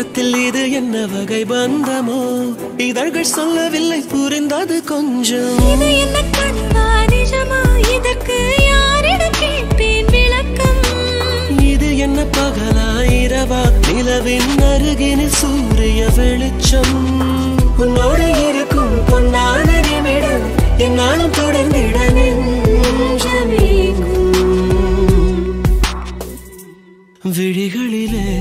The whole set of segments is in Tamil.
தோட்டத்தில் இது என்ன வகை பந்தமோ இதழ்கள் சொல்லவில்லை புரிந்தது கொஞ்சம் இது என்ன கனவா நிஜமா இதற்கு யாரிடம் கேட்பேன் விளக்கம் இது என்ன பகலா இரவா நிலவின் அருகினில் சூரிய வெளிச்சம் உன்னோடு இருக்கும் பொன்னான நிமிடம் என்னாலும் தொடர்ந்திட நெஞ்சமேங்கும் விழிகளிலே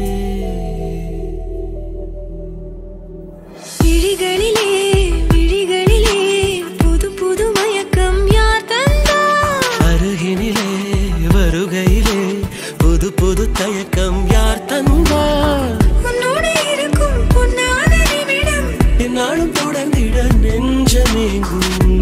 விழிகளிலே விழிகளிலே புது புது மயக்கம் யார் தந்தார் அருகினிலே வருகையிலே புது புது தயக்கம் யார் தந்தார் உன்னோடு இருக்கும் பொன்னான நிமிடம் என்னாலும் தொடர்ந்திட நெஞ்சமேங்கும்